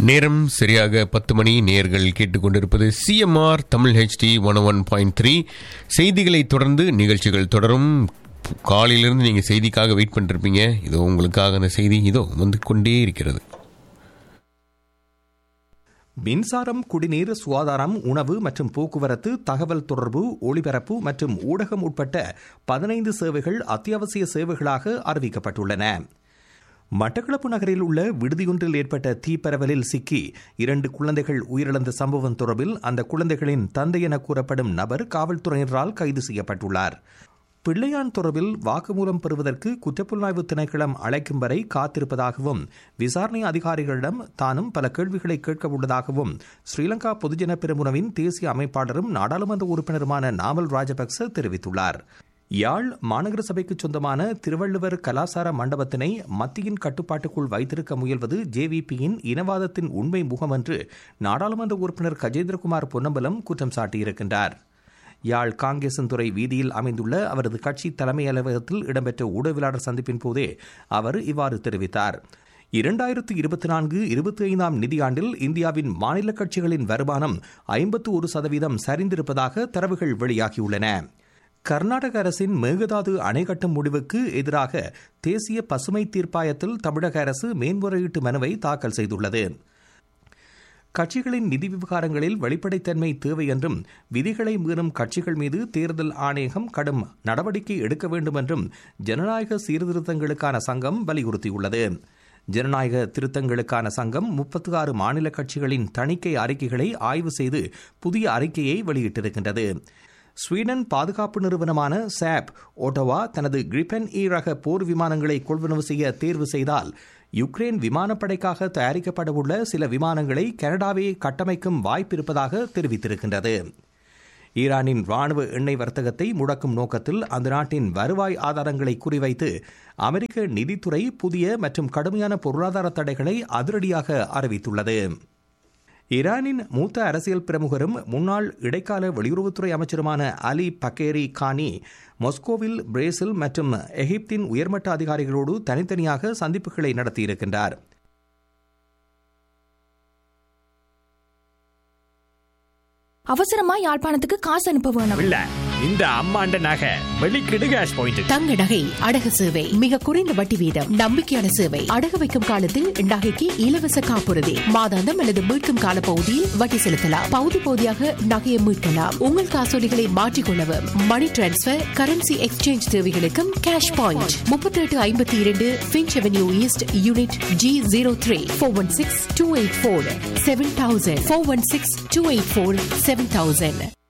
நேரம் சரியாக பத்து மணி நேர்கள் கேட்டுக்கொண்டிருப்பது CMR Tamil HD one one point three செய்திகளை தொடர்ந்து நிகழ்ச்சிகள் தொடரும் காலையிலிருந்து நீங்கள் செய்திக்காக வெயிட் பண்ணிருப்பீங்க இதோ உங்களுக்காக அந்த செய்தி இதோ வந்து கொண்டே இருக்கிறது மின்சாரம் குடிநீர் சுகாதாரம் உணவு மற்றும் போக்குவரத்து தகவல் தொடர்பு ஒளிபரப்பு மற்றும் ஊடகம் உட்பட்ட பதினைந்து சேவைகள் அத்தியாவசிய சேவைகளாக அறிவிக்கப்பட்டுள்ளன மட்டக்களப்பு நகரில் உள்ள விடுதியொன்றில் ஏற்பட்ட தீப்பரவலில் சிக்கி இரண்டு குழந்தைகள் உயிரிழந்த சம்பவம் தொடர்பில் அந்த குழந்தைகளின் தந்தை என கூறப்படும் நபர் காவல்துறையினரால் கைது செய்யப்பட்டுள்ளார் பிள்ளையான் தொடர்பில் வாக்குமூலம் பெறுவதற்கு குற்றப்புலனாய்வு திணைக்களம் அழைக்கும் வரை காத்திருப்பதாகவும் விசாரணை அதிகாரிகளிடம் தானும் பல கேள்விகளை கேட்க உள்ளதாகவும் ஸ்ரீலங்கா பொதுஜன பெருமுனவின் தேசிய அமைப்பாளரும் நாடாளுமன்ற உறுப்பினருமான நாமல் ராஜபக்ச தெரிவித்துள்ளார் யாழ் மாநகர சபைக்கு சொந்தமான திருவள்ளுவர் கலாசார மண்டபத்தினை மத்தியின் கட்டுப்பாட்டுக்குள் வைத்திருக்க முயல்வது ஜேவிபியின் இனவாதத்தின் உண்மை முகம் என்று நாடாளுமன்ற உறுப்பினர் கஜேந்திரகுமார் பொன்னம்பலம் குற்றம் சாட்டியிருக்கின்றார் யாழ் காங்கேசன்துறை வீதியில் அமைந்துள்ள அவரது கட்சி தலைமை அலுவலகத்தில் இடம்பெற்ற ஊடகவியலாளர் சந்திப்பின் போதே அவர் இவ்வாறு தெரிவித்தார் இரண்டாயிரத்து இருபத்தி நான்கு இருபத்தி ஐந்தாம் நிதியாண்டில் இந்தியாவின் மாநில கட்சிகளின் வருமானம் ஐம்பத்து ஒரு சதவீதம் சரிந்திருப்பதாக தரவுகள் வெளியாகியுள்ளன கர்நாடக அரசின் மேகதாது அணை கட்டும் முடிவுக்கு எதிராக தேசிய பசுமை தீர்ப்பாயத்தில் தமிழக அரசு மேன்முறையீட்டு மனுவை தாக்கல் செய்துள்ளது கட்சிகளின் நிதி விவகாரங்களில் வெளிப்படைத்தன்மை தேவை என்றும் விதிகளை மீறும் கட்சிகள் மீது தேர்தல் ஆணையகம் கடும் நடவடிக்கை எடுக்க வேண்டும் என்றும் ஜனநாயக சீர்திருத்தங்களுக்கான சங்கம் வலியுறுத்தியுள்ளது ஜனநாயக திருத்தங்களுக்கான சங்கம் முப்பத்தி ஆறு மாநில கட்சிகளின் தணிக்கை அறிக்கைகளை ஆய்வு செய்து புதிய அறிக்கையை வெளியிட்டிருக்கின்றது ஸ்வீடன் பாதுகாப்பு நிறுவனமான சாப் ஓட்டோவா தனது கிரிபன் இ ரக போர் விமானங்களை கொள்வனவு செய்ய தேர்வு செய்தால் யுக்ரைன் விமானப்படைக்காக தயாரிக்கப்படவுள்ள சில விமானங்களை கனடாவே கட்டமைக்கும் வாய்ப்பு இருப்பதாக தெரிவித்திருக்கின்றது ஈரானின் ராணுவ எண்ணெய் வர்த்தகத்தை முடக்கும் நோக்கத்தில் அந்த நாட்டின் வருவாய் ஆதாரங்களை குறிவைத்து அமெரிக்க நிதித்துறை புதிய மற்றும் கடுமையான பொருளாதார தடைகளை அதிரடியாக அறிவித்துள்ளது ஈரானின் மூத்த அரசியல் பிரமுகரும் முன்னாள் இடைக்கால வெளியுறவுத்துறை அமைச்சருமான அலி பக்கேரி கானி மொஸ்கோவில் பிரேசில் மற்றும் எகிப்தின் உயர்மட்ட அதிகாரிகளோடு தனித்தனியாக சந்திப்புகளை நடத்தியிருக்கின்றார் அவசரமா யாழ்ப்பாணத்துக்கு காசு அனுப்ப வேணும் இல்ல இந்த அம்மாண்ட நகை வெளிக்கிடு கேஷ் பாயிண்ட் தங்க நகை அடகு சேவை மிக குறைந்த வட்டி வீதம் நம்பிக்கையான சேவை அடகு வைக்கும் காலத்தில் நகைக்கு இலவச காப்புறுதி மாதாந்தம் அல்லது மீட்கும் கால பகுதியில் வட்டி செலுத்தலாம் பகுதி பகுதியாக நகையை மீட்கலாம் உங்கள் காசோலிகளை மாற்றிக்கொள்ளவும் மணி டிரான்ஸ்பர் கரன்சி எக்ஸ்சேஞ்ச் தேவைகளுக்கும் கேஷ் பாயிண்ட் முப்பத்தி எட்டு ஐம்பத்தி இரண்டு Finch Avenue East unit G zero three four one six two eight four seven thousand four one six two eight four seven thousand